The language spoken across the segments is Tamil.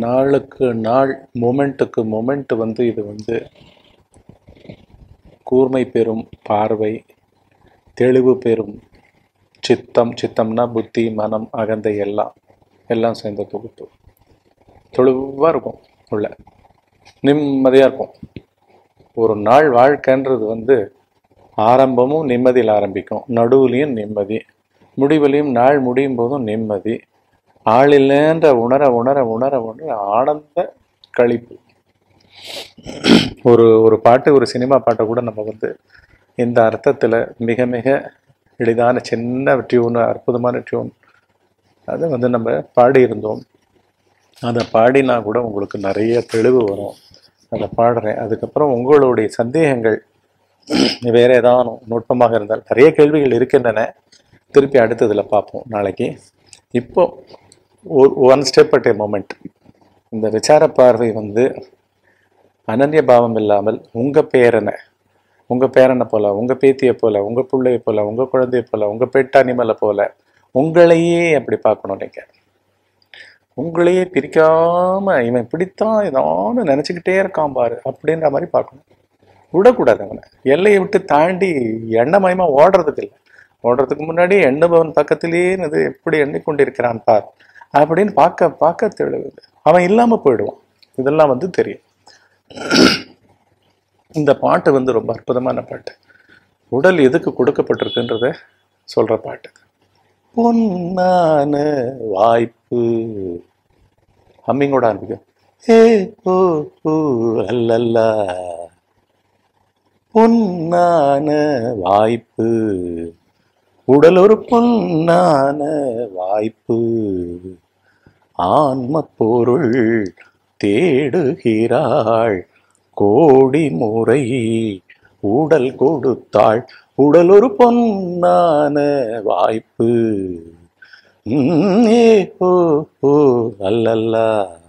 நாளுக்கு நாள் மொமெண்ட்டுக்கு மொமெண்ட் வந்து இது வந்து கூர்மை பெறும் பார்வை தெளிவு பெறும் சித்தம் சித்தம்னா புத்தி மனம் அகந்தை எல்லாம் எல்லாம் சேர்ந்த தொகுப்பு தெளிவாக இருக்கும் உள்ள நிம்மதியாக இருக்கும் ஒரு நாள் வாழ்க்கைன்றது வந்து ஆரம்பமும் நிம்மதியில் ஆரம்பிக்கும் நடுவுலையும் நிம்மதி முடிவுலையும் நாள் முடியும் போதும் நிம்மதி ஆளில்லைன்ற உணர உணர உணர உணர ஆனந்த கழிப்பு ஒரு ஒரு பாட்டு ஒரு சினிமா பாட்டை கூட நம்ம வந்து இந்த அர்த்தத்தில் மிக மிக எளிதான சின்ன டியூன் அற்புதமான டியூன் அதை வந்து நம்ம பாடியிருந்தோம் அதை பாடினா கூட உங்களுக்கு நிறைய தெளிவு வரும் அதை பாடுறேன் அதுக்கப்புறம் உங்களுடைய சந்தேகங்கள் வேற ஏதாவது நுட்பமாக இருந்தால் நிறைய கேள்விகள் இருக்கின்றன திருப்பி அடுத்ததில் பார்ப்போம் நாளைக்கு இப்போ ஒரு one step at a moment இந்த விசார பார்வை வந்து அனன்ய பாவம் இல்லாமல் உங்கள் பேரனை உங்கள் பேரனை போல உங்கள் பேத்தியை போல உங்கள் பிள்ளையை போல உங்கள் குழந்தையை போல உங்கள் பெட் அனிமலை போல உங்களையே அப்படி பார்க்கணும் நீங்கள் உங்களையே பிரிக்காம இவன் இப்படித்தான் ஏதாவது நினச்சிக்கிட்டே இருக்கான் பாரு அப்படின்ற மாதிரி பார்க்கணும் விடக்கூடாது அவனை எல்லையை விட்டு தாண்டி எண்ணமயமா ஓடுறதுக்கு இல்லை ஓடுறதுக்கு முன்னாடி எண்ணுபவன் பக்கத்திலேயே இது எப்படி எண்ணிக்கொண்டிருக்கிறான் பார் அப்படின்னு பார்க்க பார்க்க தெளிவுது அவன் இல்லாம போயிடுவான் இதெல்லாம் வந்து தெரியும் இந்த பாட்டு வந்து ரொம்ப அற்புதமான பாட்டு உடல் எதுக்கு கொடுக்கப்பட்டிருக்குன்றத சொல்ற பாட்டு பொன்னான வாய்ப்பு ஹம்மிங்கோட ஆரம்பிக்கும் ஏ ஓ ஓ அல்லல்லா பொன்னான வாய்ப்பு உடல் ஒரு பொன்னான வாய்ப்பு ஆன்ம பொருள் தேடுகிறாள் கோடி முறை உடல் கொடுத்தாள் உடல் ஒரு பொன்னான வாய்ப்பு உம், ஏ ஓ ஓ அல்லல்லா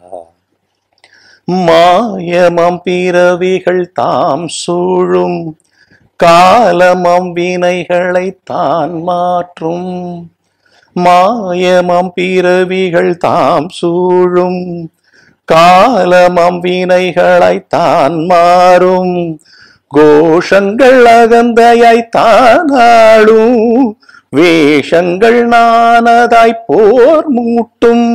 மாயமம் பிறவிகள் தாம் சூழும் காலமம் வினைகளை தான் மாற்றும் மாயமம் பிறவிகள் தாம் சூழும் காலமம் வினைகளை தான் மாறும் கோஷங்கள் அகந்தையாய் தானாடும் வேஷங்கள் நானதாய் போர் மூட்டும்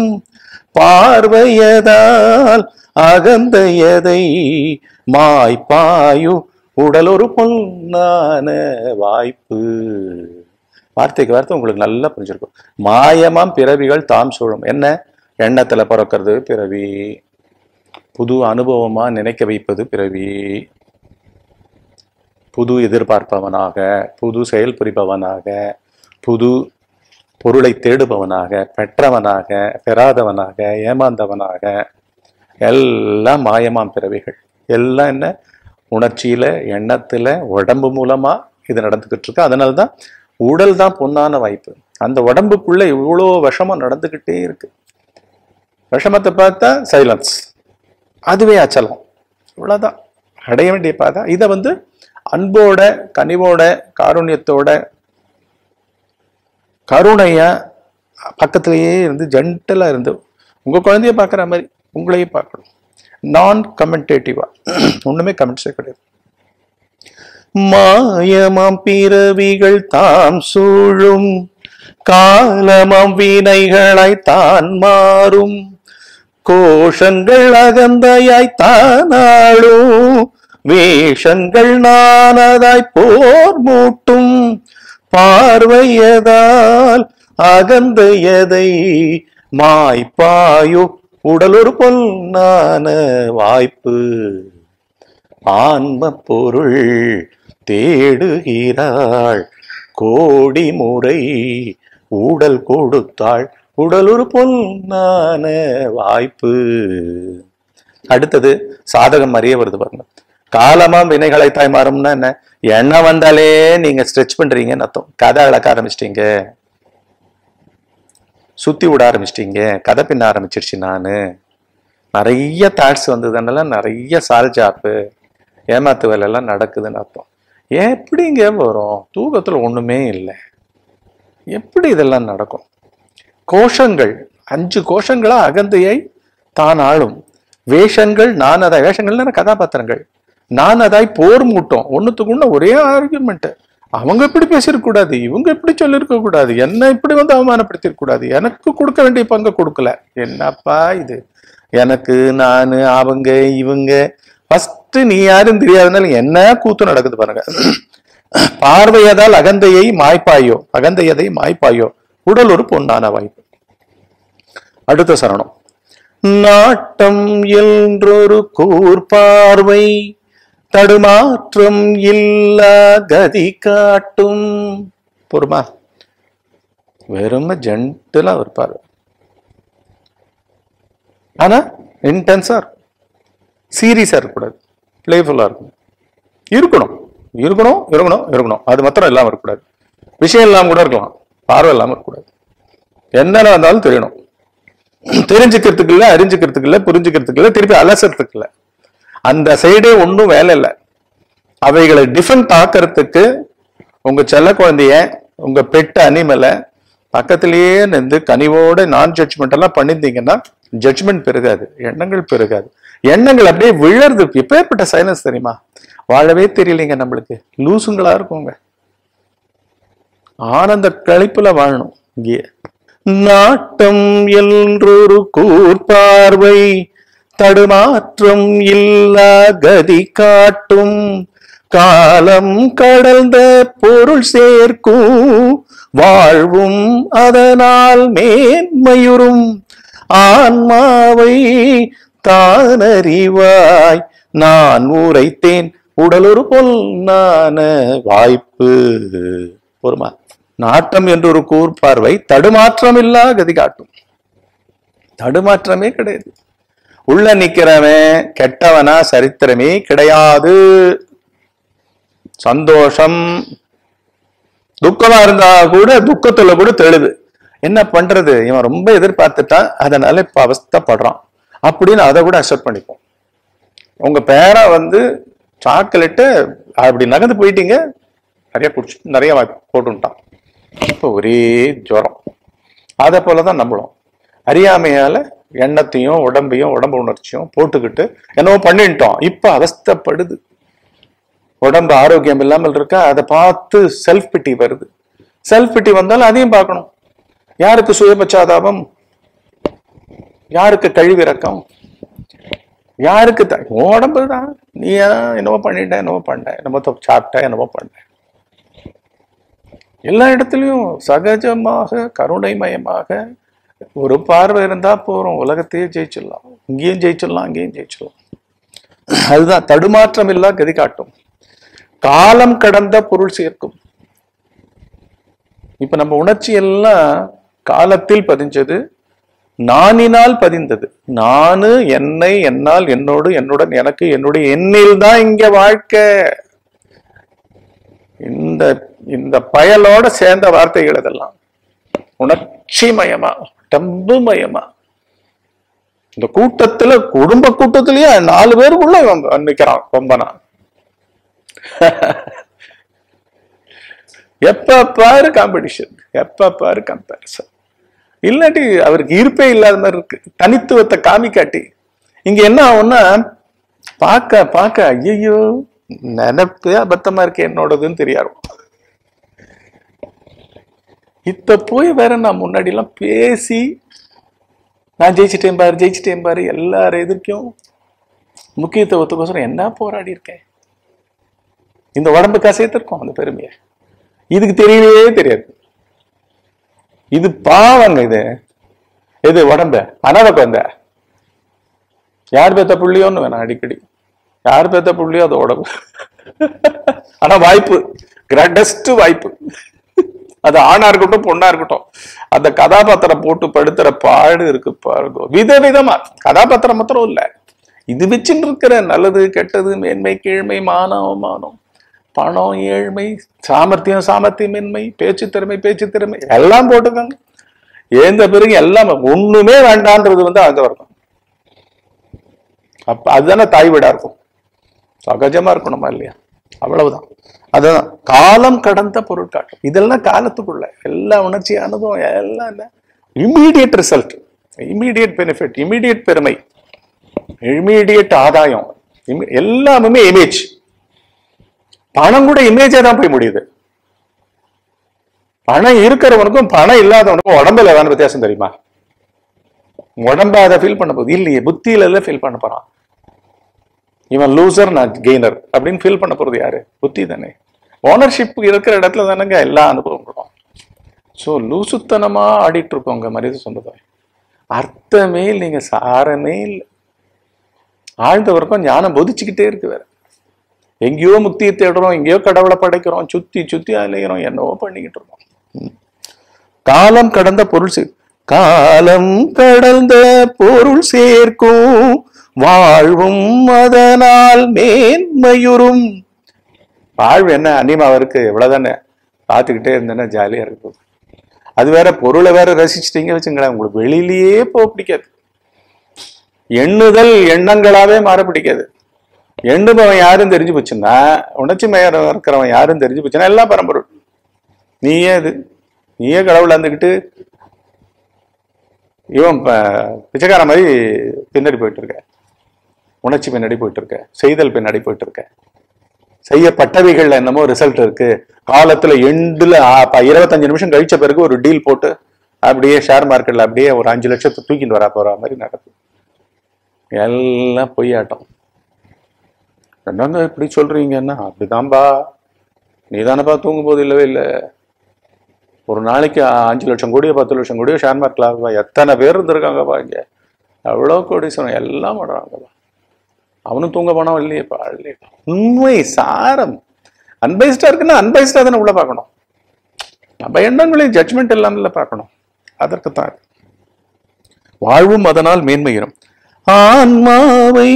பார்வையதால் அகந்தையதை மாய்ப்பாயு உடல் ஒரு பொன்னான வாய்ப்பு வார்த்தைக்கு வார்த்தை உங்களுக்கு நல்லா புரிஞ்சிருக்கும் மாயமாம் பிறவிகள் தாம் சூழும் என்ன எண்ணத்துல பிறக்கிறது பிறவி புது அனுபவமா நினைக்க வைப்பது பிறவி புது எதிர்பார்ப்பவனாக புது செயல் புரிபவனாக புது பொருளை தேடுபவனாக பெற்றவனாக பெறாதவனாக ஏமாந்தவனாக எல்லாம் மாயமாம் பிறவிகள் எல்லாம் என்ன உணர்ச்சியில எண்ணத்துல உடம்பு மூலமா இது நடந்துகிட்டு இருக்கு அதனால தான் உடல் தான் பொன்னான வாய்ப்பு அந்த உடம்புக்குள்ள இவ்வளோ விஷமம் நடந்துகிட்டே இருக்கு விஷமத்தை பார்த்தா சைலன்ஸ் அதுவே அச்சலம் இவ்வளவுதான் அடைய வேண்டிய பாதை இதை வந்து அன்போட கனிவோட காருண்யத்தோட கருணையா பக்கத்திலேயே இருந்து ஜென்டலா இருந்து உங்க குழந்தைய பார்க்குற மாதிரி உங்களையும் பார்க்கணும் நான் கமெண்டேட்டிவா ஒண்ணுமே கமெண்ட்ஸே கிடையாது மாயமாம் பிறவிகள் தாம் சூழும் காலமாம் வினைகளை தான் மாறும் கோஷங்கள் அகந்தையாய் தானாளும் வேஷங்கள் நானதாய் போர் மூட்டும் பார்வையதால் அகந்தையதை மாய்ப்பாயு உடல் ஒரு பொன்னான வாய்ப்பு ஆன்ம பொருள் தேடுகிறாள் கோடி முறை உடல் கொடுத்தாள் உடல் ஒரு பொன்னான வாய்ப்பு அடுத்தது சாதகம் அறிய வருது பாருங்க காலமா வினைகளை தாய் மாறும்னா என்ன எண்ணம் வந்தாலே நீங்க ஸ்ட்ரெச் பண்றீங்கன்னு அர்த்தம் கதை அளக்க ஆரம்பிச்சிட்டீங்க சுத்தி விட ஆரம்பிச்சிட்டீங்க கதை பின்ன ஆரம்பிச்சிருச்சு நானு நிறைய தாட்ஸ் வந்ததுனால நிறைய சால் ஜாப்பு ஏமாத்து வேலை எல்லாம் நடக்குதுன்னு அர்த்தம் எப்படிங்க வரும் தூக்கத்துல ஒண்ணுமே இல்லை எப்படி இதெல்லாம் நடக்கும் கோஷங்கள் அஞ்சு கோஷங்களா அகந்தையை தான் ஆளும் வேஷங்கள் நான் அதாய் வேஷங்கள்னா கதாபாத்திரங்கள் நான் அதாய் போர் மூட்டம் ஒண்ணுத்துக்குள்ள ஒரே ஆர்குமெண்ட் அவங்க இப்படி பேசியிருக்க கூடாது இவங்க இப்படி சொல்லியிருக்க கூடாது என்ன இப்படி வந்து அவமானப்படுத்திருக்க கூடாது எனக்கு கொடுக்க வேண்டிய பங்கை கொடுக்கல என்னப்பா இது எனக்கு நான் அவங்க இவங்க ஃபர்ஸ்ட் நீ யாரும் தெரியாதனால என்ன கூத்து நடக்குது பாருங்க பார்வையதால் அகந்தையை மாய்ப்பாயோ அகந்தையதை மாய்ப்பாயோ உடல் ஒரு பொன்னான வாய்ப்பு அடுத்த சரணம் நாட்டம் என்றொரு கூர்பார்வை தடுமாற்றம் இல்லா கதி காட்டும் பொறுமா வெறும் ஜென்டலா இருப்பாரு ஆனா இன்டென்ஸா இருக்கும் சீரியஸா இருக்கக்கூடாது பிளேஃபுல்லா இருக்கணும் இருக்கணும் இருக்கணும் இருக்கணும் இருக்கணும் அது மாத்திரம் இல்லாம இருக்கக்கூடாது விஷயம் இல்லாம கூட இருக்கலாம் பார்வை இல்லாம இருக்கக்கூடாது என்னென்ன வந்தாலும் தெரியணும் தெரிஞ்சுக்கிறதுக்கு இல்ல அறிஞ்சுக்கிறதுக்கு இல்ல புரிஞ்சுக்கிறதுக்கு இல்ல திருப்பி அலசறதுக்கு இல்ல அந்த சைடே ஒன்றும் வேலை இல்லை அவைகளை டிஃபெண்ட் ஆக்கிறதுக்கு உங்க செல்ல குழந்தைய உங்க பெட்ட அனிமலை பக்கத்திலேயே நின்று கனிவோட நான் ஜட்ஜ்மெண்ட் எல்லாம் பண்ணியிருந்தீங்கன்னா ஜட்ஜ்மெண்ட் பெருகாது எண்ணங்கள் பெருகாது எண்ணங்கள் அப்படியே விழறது எப்பேற்பட்ட சைலன்ஸ் தெரியுமா வாழவே தெரியலைங்க நம்மளுக்கு லூசுங்களா இருக்குங்க ஆனந்த கழிப்புல வாழணும் இங்கே நாட்டம் என்றொரு கூர்பார்வை தடுமாற்றம் இல்லா கதி காட்டும் காலம் கடந்த பொருள் சேர்க்கும் வாழ்வும் அதனால் மேன்மையுறும் ஆன்மாவை தானறிவாய் நான் உரைத்தேன் உடலொரு பொன்னான வாய்ப்பு பொறுமா நாட்டம் என்று ஒரு கூர்பார்வை தடுமாற்றம் இல்லா கதி காட்டும் தடுமாற்றமே கிடையாது உள்ள நிக்கிறவன் கெட்டவனா சரித்திரமே கிடையாது சந்தோஷம் துக்கமா இருந்தா கூட துக்கத்துல கூட தெளிவு என்ன பண்றது இவன் ரொம்ப எதிர்பார்த்துட்டான் அதனால இப்ப அவஸ்தைப்படுறான் அப்படின்னு அதை கூட அக்செப்ட் பண்ணிப்போம் உங்க பேரா வந்து சாக்லேட்டு அப்படி நகர்ந்து போயிட்டீங்க நிறைய குடிச்சு நிறைய வாய் போட்டுட்டான் இப்போ ஒரே ஜுரம் அதை போலதான் நம்மளும் அறியாமையால எண்ணத்தையும் உடம்பையும் உடம்பு உணர்ச்சியும் போட்டுக்கிட்டு என்னவோ பண்ணிட்டோம் இப்ப அவஸ்தைப்படுது உடம்பு ஆரோக்கியம் இல்லாமல் இருக்கா அதை பார்த்து செல்ஃப் பிட்டி வருது செல்ஃப் பிட்டி வந்தாலும் அதையும் பார்க்கணும் யாருக்கு சுயபச்சாதாபம் யாருக்கு கழிவிறக்கம் யாருக்கு த- உன் உடம்பு தான் நீ ஏன் என்னவோ பண்ணிட்ட என்னவோ பண்ண என்னமோ தொ- சாப்பிட்ட என்னவோ பண்ண எல்லா இடத்துலயும் சகஜமாக கருணைமயமாக ஒரு பார்வை இருந்தா போறோம் உலகத்தையே ஜெயிச்சிடலாம் இங்கேயும் ஜெயிச்சிடலாம் அங்கேயும் ஜெயிச்சிடலாம் அதுதான் தடுமாற்றம் இல்லா கதி காட்டும் காலம் கடந்த பொருள் சேர்க்கும் இப்ப நம்ம உணர்ச்சி எல்லாம் காலத்தில் பதிஞ்சது நானினால் பதிந்தது நானு என்னை என்னால் என்னோடு என்னுடன் எனக்கு என்னுடைய எண்ணில் தான் இங்க வாழ்க்கை இந்த இந்த பயலோட சேர்ந்த வார்த்தைகள் இதெல்லாம் உணர்ச்சி மயமா டம்பு மயமா இந்த கூட்டத்துல குடும்ப கூட்டத்திலேயே நாலு பேருக்குள்ள இவன் நிக்கிறான் கொம்பனா எப்ப பாரு காம்படிஷன் எப்ப பாரு கம்பேரிசன் இல்லாட்டி அவருக்கு இருப்பே இல்லாத மாதிரி இருக்கு தனித்துவத்தை காமிக்காட்டி இங்க என்ன ஆகும்னா பார்க்க பார்க்க ஐயோ நினைப்பே அபத்தமா இருக்கு என்னோடதுன்னு தெரியாது இத்த போய் வேற நான் முன்னாடி எல்லாம் பேசி நான் ஜெயிச்சிட்டேன் பாரு ஜெயிச்சிட்டேன் பாரு எல்லார் எதிர்க்கும் முக்கியத்துவத்துக்கோசரம் என்ன போராடி இருக்கேன் இந்த உடம்புக்கா சேர்த்திருக்கோம் அந்த பெருமையை இதுக்கு தெரியவே தெரியாது இது பாவங்க இது எது உடம்ப அனாத குழந்தை யார் பெத்த புள்ளியோன்னு வேணாம் அடிக்கடி யார் பெத்த புள்ளியோ அது உடம்பு ஆனா வாய்ப்பு கிரேட்டஸ்ட் வாய்ப்பு அது ஆணா இருக்கட்டும் பொண்ணா இருக்கட்டும் அந்த கதாபாத்திரம் போட்டு படுத்துற பாடு இருக்கு பாருங்க விதவிதமா கதாபாத்திரம் மாத்திரம் இல்ல இது வச்சுட்டு இருக்கிற நல்லது கெட்டது மேன்மை கீழ்மை மானம் அவமானம் பணம் ஏழ்மை சாமர்த்தியம் சாமர்த்தியமின்மை பேச்சு திறமை பேச்சு திறமை எல்லாம் போட்டுக்கோங்க ஏந்த பிறகு எல்லாம் ஒண்ணுமே வேண்டான்றது வந்து அங்க வரணும் அப்ப அதுதானே தாய் வீடா இருக்கும் சகஜமா இருக்கணுமா இல்லையா அவ்வளவுதான் அதுதான் காலம் கடந்த பொருட்காட்டும் இதெல்லாம் காலத்துக்குள்ள எல்லா உணர்ச்சியானதும் எல்லாம் immediate result immediate benefit immediate பெருமை இமீடியட் ஆதாயம் Imme- எல்லாமே இமேஜ் பணம் கூட இமேஜா தான் போய் முடியுது பணம் இருக்கிறவனுக்கும் பணம் இல்லாதவனுக்கும் உடம்புல ஏதாவது வித்தியாசம் தெரியுமா உடம்ப அதை ஃபீல் பண்ண போகுது இல்லையே புத்தியில எல்லாம் ஃபீல் பண்ண போறான் இவன் லூசர் நான் கெய்னர் அப்படின்னு ஃபீல் பண்ண போறது யாரு புத்தி தானே ஓனர்ஷிப் இருக்கிற இடத்துல தானங்க எல்லா அனுபவங்களும் ஸோ லூசுத்தனமா ஆடிட்டு இருக்கோங்க மரியாதை சொன்னதை அர்த்தமே இல்லைங்க சாரமே இல்லை ஆழ்ந்த வரைக்கும் ஞானம் பொதிச்சுக்கிட்டே இருக்கு வேற எங்கேயோ முக்தியை தேடுறோம் எங்கேயோ கடவுளை படைக்கிறோம் சுத்தி சுத்தி அலைகிறோம் என்னவோ பண்ணிக்கிட்டு இருக்கோம் ம். காலம் கடந்த பொருள் சே காலம் கடந்த பொருள் சேர்க்கும் வாழ்வும் அதனால் மேன்மையுறும் வாழ்வு என்ன அன்னிமாவருக்கு இவ்வளவுதானே பார்த்துக்கிட்டே இருந்தேன்னா ஜாலியா இருக்கும் அது வேற பொருளை வேற ரசிச்சிட்டீங்க வச்சுங்களேன் உங்களுக்கு வெளியிலேயே போக பிடிக்காது எண்ணுதல் எண்ணங்களாவே மாற பிடிக்காது எண்ணுபவன் யாரும் தெரிஞ்சு போச்சுன்னா உணர்ச்சி மயம் இருக்கிறவன் யாரும் தெரிஞ்சு போச்சுன்னா எல்லாம் பரம்பொருள் நீயே இது நீயே கடவுள் இருந்துக்கிட்டு இவன் ப- பிச்சைக்கார மாதிரி பின்னாடி போயிட்டு இருக்க உணர்ச்சி பின்னாடி போயிட்டு இருக்க செய்தல் பின்னாடி போயிட்டு இருக்க செய்யப்பட்டவைகள்ல என்னமோ ரிசல்ட் இருக்கு காலத்துல எண்டுல இருபத்தஞ்சு நிமிஷம் கழிச்ச பிறகு ஒரு டீல் போட்டு அப்படியே ஷேர் மார்க்கெட்ல அப்படியே ஒரு அஞ்சு லட்சத்தை தூக்கிட்டு வரா போற மாதிரி நடக்குது எல்லாம் பொய்யாட்டம் என்னங்க இப்படி சொல்றீங்கன்னா அப்படிதான்பா நீ தானப்பா தூங்கும் போது இல்லவே இல்லை ஒரு நாளைக்கு அஞ்சு லட்சம் கோடியோ பத்து லட்சம் கோடியோ ஷேர் மார்க்கெட்ல எத்தனை பேர் இருந்திருக்காங்கப்பா இங்க எவ்வளோ கோடீஸ்வரன் எல்லாம் பண்றாங்கப்பா அவனும் தூங்க போனவன் இல்லையேப்பா இல்லையப்பா உண்மை சாரம் அன்பைஸ்டா இருக்குன்னா அன்பைஸ்டா தானே உள்ள பார்க்கணும் நம்ம எண்ணங்களையும் ஜட்ஜ்மெண்ட் இல்லாமல் பார்க்கணும் அதற்கு தான் வாழ்வும் அதனால் மேன்மையிடும் ஆன்மாவை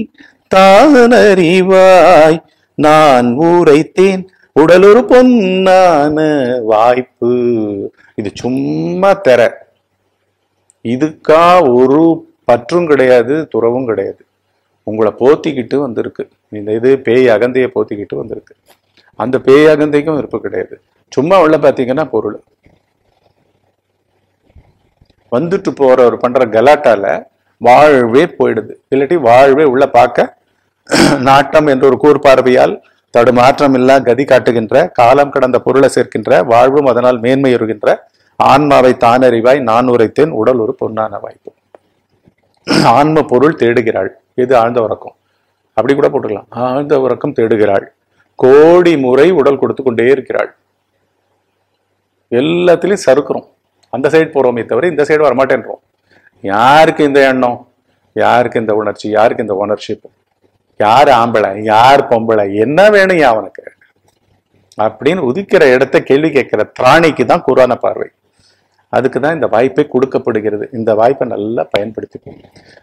தானறிவாய் நான் ஊரைத்தேன் உடல் ஒரு பொன்னான வாய்ப்பு இது சும்மா தெர இதுக்கா ஒரு பற்றும் கிடையாது துறவும் கிடையாது உங்களை போத்திக்கிட்டு வந்திருக்கு இந்த இது பேய் அகந்தையை போத்திக்கிட்டு வந்திருக்கு அந்த பேய் அகந்தைக்கும் இருப்பு கிடையாது சும்மா உள்ள பார்த்தீங்கன்னா பொருள் வந்துட்டு போறவர் பண்ற கலாட்டால வாழ்வே போயிடுது இல்லாட்டி வாழ்வே உள்ள பார்க்க நாட்டம் என்ற ஒரு கூர்பார்வையால் தடுமாற்றம் இல்லா கதி காட்டுகின்ற காலம் கடந்த பொருளை சேர்க்கின்ற வாழ்வும் அதனால் மேன்மையுறுகின்ற ஆன்மாவை தானறிவாய் நான் உரைத்தேன் உடல் ஒரு பொன்னான வாய்ப்பு ஆன்ம பொருள் தேடுகிறாள் இது ஆழ்ந்த உறக்கம் அப்படி கூட போட்டுக்கலாம் ஆழ்ந்த உறக்கம் தேடுகிறாள் கோடி முறை உடல் கொடுத்து கொண்டே இருக்கிறாள் எல்லாத்துலயும் சறுக்குறோம் அந்த சைடு போறோமே தவிர இந்த சைடு வரமாட்டேன்றோம் யாருக்கு இந்த எண்ணம் யாருக்கு இந்த உணர்ச்சி யாருக்கு இந்த ஓனர்ஷிப் யார் ஆம்பளை யார் பொம்பளை என்ன வேணும் யா அவனுக்கு அப்படின்னு உதிக்கிற இடத்த கேள்வி கேட்கிற திராணிக்கு தான் குரான பார்வை அதுக்கு தான் இந்த வாய்ப்பை கொடுக்கப்படுகிறது இந்த வாய்ப்பை நல்லா பயன்படுத்திப்போம்